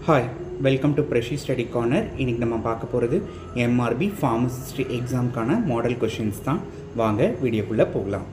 hi welcome to Freshy study corner இன்றைக்கி நம்ம பார்க்க போகிறது எம்ஆர்பி ஃபார்மசிஸ்ட் எக்ஸாம்க்கான மாடல் கொஷின்ஸ் தான் வாங்க வீடியோக்குள்ளே போகலாம்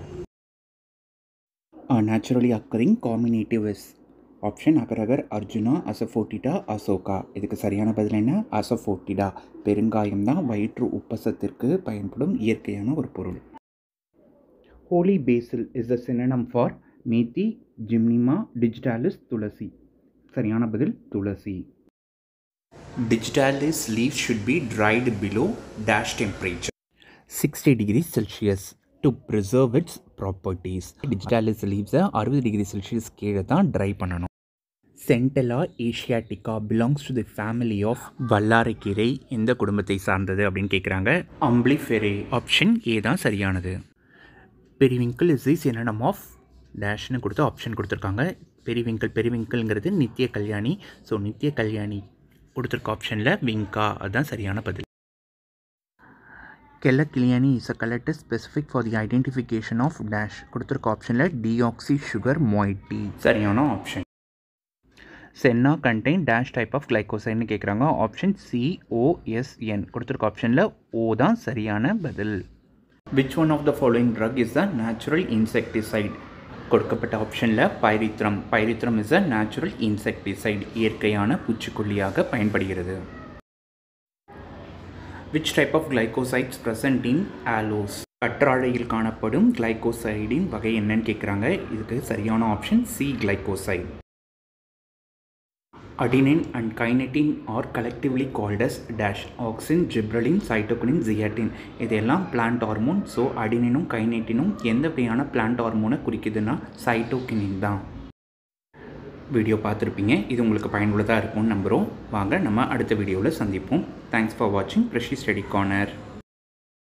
naturally occurring carminative is option agar agar Arjuna asafoetida Ashoka இதுக்கு சரியான பதில் என்ன அசஃபோட்டிடா பெருங்காயம் தான் வயிற்று உப்பசத்திற்கு பயன்படும் இயற்கையான ஒரு பொருள் holy basil is the synonym for methi gymnema digitalis tulsi சரியான பதில் துளசி digitalis leave should be dried below dash temperature sixty degree Celsius to preserve its properties digitalis லீவ்ஸை அறுபது டிகிரி செல்சியஸ் கீழே தான் ட்ரை பண்ணணும் centella asiatica belongs to the family of வல்லாரைக்கீரை எந்த குடும்பத்தை சார்ந்தது அப்படின்னு கேட்குறாங்க அம்பிளிஃபெரே ஆப்ஷன் ஏ தான் சரியானது periwinkle is the synonym of டேஷ்னு கொடுத்து ஆப்ஷன் கொடுத்துருக்காங்க பெரிவிங்கிள் பெரிவிங்கிள்ங்கிறது நித்திய கல்யாணி ஸோ நித்திய கல்யாணி கொடுத்துருக்க ஆப்ஷனில் விங்கா அதுதான் சரியான பதில் Keller Kiliani is a collector specific for the identification of dash கொடுத்துருக்க ஆப்ஷனில் டிஆக்சி சுகர் மொய்டி சரியான option senna contain dash type of கிளைகோசைன்னு கேட்குறாங்க ஆப்ஷன் சிஓஎஸ்என் கொடுத்துருக்க ஆப்ஷனில் ஓ தான் சரியான பதில் which one of the following drug is the natural insecticide கொடுக்கப்பட்ட ஆப்ஷனில் pyrethrum pyrethrum is a natural insecticide இயற்கையான பூச்சிக்கொல்லியாக பயன்படுகிறது which type of glycosides present in aloes கற்றாழையில் காணப்படும் கிளைகோசைடின் வகை என்னன்னு கேட்குறாங்க இதுக்கு சரியான option C glycoside adenine and kinetin are collectively called dash auxin gibberellin cytokinin zeatin இதெல்லாம் பிளான்ட் ஹார்மோன் ஸோ அடினினும் கைனட்டினும் எந்த வகையான பிளான்ட் ஹார்மோனை குறிக்குதுன்னா சைட்டோகினின் தான் வீடியோ பார்த்துருப்பீங்க இது உங்களுக்கு பயனுள்ளதாக இருக்கும்னு நம்புகிறோம் வாங்க நம்ம அடுத்த வீடியோவில் சந்திப்போம் தேங்க்ஸ் ஃபார் வாட்சிங் ப்ரெஷி ஸ்டடி கார்னர்